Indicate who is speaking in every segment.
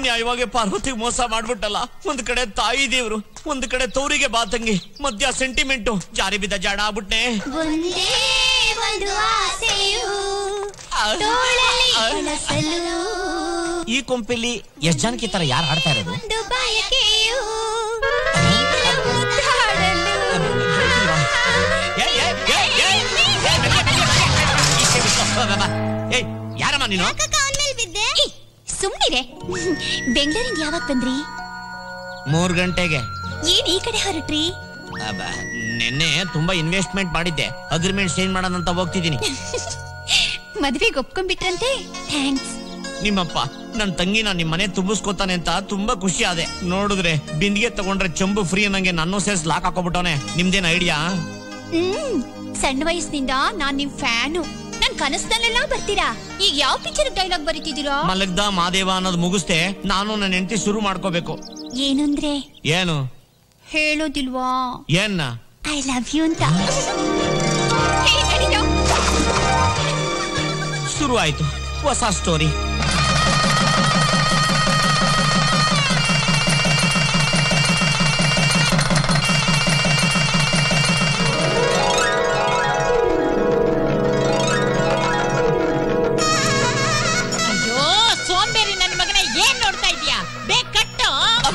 Speaker 1: ಅನ್ಯಾಯವಾಗಿ ಪಾರ್ವತಿಗೆ ಮೋಸ ಮಾಡ್ಬಿಟ್ಟಲ್ಲ ಒಂದ್ ಕಡೆ ತಾಯಿ ದೇವ್ರು ಒಂದ್ ಕಡೆ ತೌರಿಗೆ ಬಾತಂಗಿ ಮಧ್ಯ ಸೆಂಟಿಮೆಂಟು ಜಾರಿ ಬಿದ್ದ ಜಾಡ ಆಗ್ಬಿಟ್ನೆ
Speaker 2: ಒಂದೇ ಒಂದು ಆಸೆಯು ತೋಳಲಿ ಕನಸಲು
Speaker 1: ಈ ಕೊಂಪೆಲಿ ಎಷ್ಟ್ ಜನಕ್ಕೆ ಈ ತರ ಯಾರು ಆಡ್ತಾ ಇರೋದು
Speaker 2: ಒಂದು ಬಯಕೆಯು ನೀನು ಮುದ್ದಾಡಲು.
Speaker 1: ಏ, ಏ, ಏ, ಏ, ಏ, ಮೆಲ್ಗೆ, ಮೆಲ್ಗೆ, ಮೆಲ್ಗೆ. ಈಚೆ ಬಿಟ್ಟು. ಬಾ, ಬಾ, ಬಾ. ಏಯ್ ಯಾರಮ್ಮ ನೀನು
Speaker 2: ಯಾಕಕ್ಕ ಅವನ್ ಮೇಲ್ ಬಿದ್ದೆ ಸುಮ್ನಿರೆ ಬೆಂಗಳೂರಿಂದ ಯಾವಾಗ ಬಂದ್ರಿ
Speaker 1: ಮೂರ್ ಗಂಟೆಗೆ
Speaker 2: ಏನ್ ಈ ಕಡೆ ಹೊರಟ್ರಿ
Speaker 1: ಅಬ್ಬ, ನೆನ್ನೆ ತುಂಬಾ ಇನ್ವೆಸ್ಟ್ಮೆಂಟ್ ಮಾಡಿದ್ದೆ ಅಗ್ರಿಮೆಂಟ್ ಚೇಂಜ್ ಮಾಡೋಣಂತ ಹೋಗ್ತಿದ್ದೀನಿ
Speaker 2: ಮದ್ವೆಗೆ ಒಪ್ಕೊಂಡ್ಬಿಟ್ರಂತೆ ಥ್ಯಾಂಕ್ಸ್
Speaker 1: ನಿಮ್ಮಪ್ಪ ನನ್ ತಂಗಿನ ನಿಮ್ ಮನೆ ತುಂಬಿಸ್ಕೊತಾನೆ ಅಂತ ತುಂಬಾ ಖುಷಿ ಆದೆ ನೋಡಿದ್ರೆ ಬಿಂದಿಗೆ ತಗೊಂಡ್ರೆ ಚಂಬು ಫ್ರೀ ಅನ್ನಂಗೆ ನನ್ನ ಸೇರ್ಸ್ ಲಾಕ್ ಹಾಕೋಬಿಟ್ಟವನೆ ನಿಮ್ದೇನ್ ಐಡಿಯಾ
Speaker 2: ಹ್ಮ್ ಸಣ್ಣ ವಯಸ್ಸಿನಿಂದ ನಾನ್ ನಿಮ್ ಫ್ಯಾನು ನನ್ ಕನಸ್ನಲ್ಲೆಲ್ಲ ಬರ್ತೀರಾ ಈಗ ಯಾವ ಪಿಕ್ಚರ್ ಡೈಲಾಗ್ ಬರೀತಿದ್ದೀರಾ
Speaker 1: ಮಲಗ್ದ ಮಾದೇವ ಅನ್ನೋದು ಮುಗಿಸ್ದೆ ನಾನು ನನ್ನ ಹೆಂಡತಿ ಶುರು ಮಾಡ್ಕೋಬೇಕು
Speaker 2: ಏನಂದ್ರೆ
Speaker 1: ಏನು
Speaker 2: ಹೇಳೋದಿಲ್ವಾ
Speaker 1: ಏನ್ನ
Speaker 2: ಐ ಲವ್ ಯು ಅಂತ ಹೇ, ನಡೀರೋ.
Speaker 1: ಶುರು ಆಯ್ತು ಹೊಸ ಸ್ಟೋರಿ
Speaker 3: ಅಯ್ಯೋ ಸೋಂಬೇರಿ ನನ್ನ ಮಗನ ಏನ್ ನೋಡ್ತಾ ಇದೀಯಾ ಬೇಗ ಕಟ್ಟು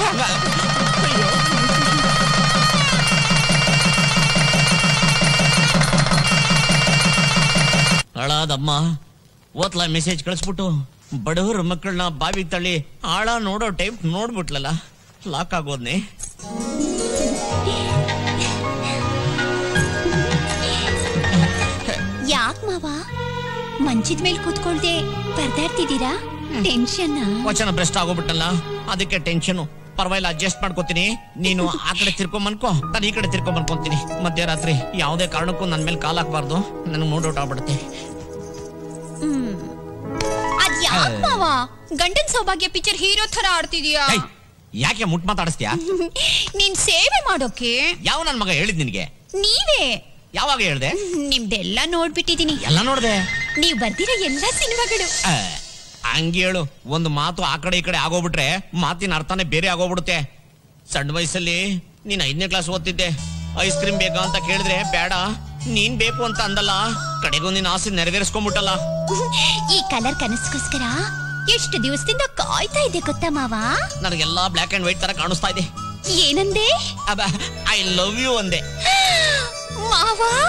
Speaker 1: ಹಾಳಾದಮ್ಮ ಓದ್ಲಾ ಮೆಸೇಜ್ ಕಳಿಸ್ಬಿಟ್ಟು ಬಡವರ ಮಕ್ಕಳನ್ನ ಬಾವಿ ತಳ್ಳಿ ಆಳ ನೋಡೋ ಟೈಪ್ ನೋಡ್ಬಿಟ್ಲಲ್ಲ ಲಾಕ್ ಆಗೋದ್ನೆ
Speaker 2: ಯಾಕ್ ಮಾವ ಮಂಚದ ಮೇಲೆ ಕೂತ್ಕೊಳ್ದೆ ಪರದಾಡ್ತಿದ್ದೀರಾ ಟೆನ್ಷನ್
Speaker 1: ವಚನ ಭ್ರಷ್ಟ ಆಗೋಗ್ಬಿಟ್ಟಲ್ಲ ಅದಕ್ಕೆ ಟೆನ್ಷನ್ ಪರವಾಗಿಲ್ಲ ಅಡ್ಜಸ್ಟ್ ಮಾಡ್ಕೋತೀನಿ ನೀನು ಆ ಕಡೆ ತಿರ್ಕೊಂಬನ್ಕೋ ನಾನು ಈ ಕಡೆ ತಿರ್ಕೊಂಬನ್ಕೊಂತೀನಿ ಮಧ್ಯರಾತ್ರಿ ಯಾವುದೇ ಕಾರಣಕ್ಕೂ ನನ್ನ ಮೇಲೆ ಕಾಲ್ ಹಾಕ್ಬಾರ್ದು ನನಗೆ ಮೂಡ್ ಔಟ್ ಆಗ್ಬಿಡುತ್ತೆ
Speaker 2: ಅದ್ ಯಾಕ್ ಮಾವ ಗಂಡನ್ ಸೌಭಾಗ್ಯ ಪಿಕ್ಚರ್ ಹೀರೋ ತರ ಆಡ್ತಿದೀಯಾ
Speaker 1: ಏಯ್, ಯಾಕೆ ಮುಟ್ ಮಾತಾಡಿಸ್ತೀಯಾ
Speaker 2: ನೀನ್ ಸೇವೆ ಮಾಡೋಕೆ
Speaker 1: ಯಾವ ನನ್ ಮಗ ಹೇಳಿದ್ ನಿನಗೆ
Speaker 2: ನೀವೇ
Speaker 1: ಯಾವಾಗ ಹೇಳ್ದೆ
Speaker 2: ನಿಮ್ದೆಲ್ಲ ನೋಡ್ಬಿಟ್ಟಿದೀನಿ
Speaker 1: ಎಲ್ಲ ನೋಡ್ದೆ
Speaker 2: ನೀವ್ ಬರ್ದಿರೋ ಎಲ್ಲಾ ಸಿನಿಮಾಗಳು
Speaker 1: ಆ, ಹಂಗೆ ಹೇಳು ಒಂದು ಮಾತು ಆ ಕಡೆ ಈ ಕಡೆ ಆಗೋಗ್ಬಿಟ್ರೆ ಮಾತಿನ ಅರ್ಥನೇ ಬೇರೆ ಆಗೋಗ್ಬಿಡುತ್ತೆ ಸಣ್ಣ ವಯಸ್ಸಲ್ಲಿ ನೀನ್ ಐದನೇ ಕ್ಲಾಸ್ ಓದ್ತಿದ್ದೆ ಐಸ್ ಕ್ರೀಮ್ ಬೇಕಾ ಅಂತ ಕೇಳಿದ್ರೆ ಬೇಡ ನೀನ್ ಬೇಕು ಅಂತ ಅಂದಲ್ಲ ಕಡೆಗೂ ನಿನ್ ಆಸೆ ನೆರವೇರಿಸ್ಕೊಂಡ್ಬಿಟ್ಟಲ್ಲ
Speaker 2: ಈ ಕಲರ್ ಕನಸ್ಗೋಸ್ಕರ ಎಷ್ಟು ದಿವಸದಿಂದ ಕಾಯ್ತಾ ಇದ್ದೆ ಗೊತ್ತಾ ಮಾವ
Speaker 1: ನನಗೆಲ್ಲಾ ಬ್ಲಾಕ್ ಅಂಡ್ ವೈಟ್ ತರ ಕಾಣಿಸ್ತಾ ಇದೆ
Speaker 2: ಏನಂದೆ
Speaker 1: ಐ ಲವ್ ಯು ಅಂದೆ
Speaker 2: ಮಾವ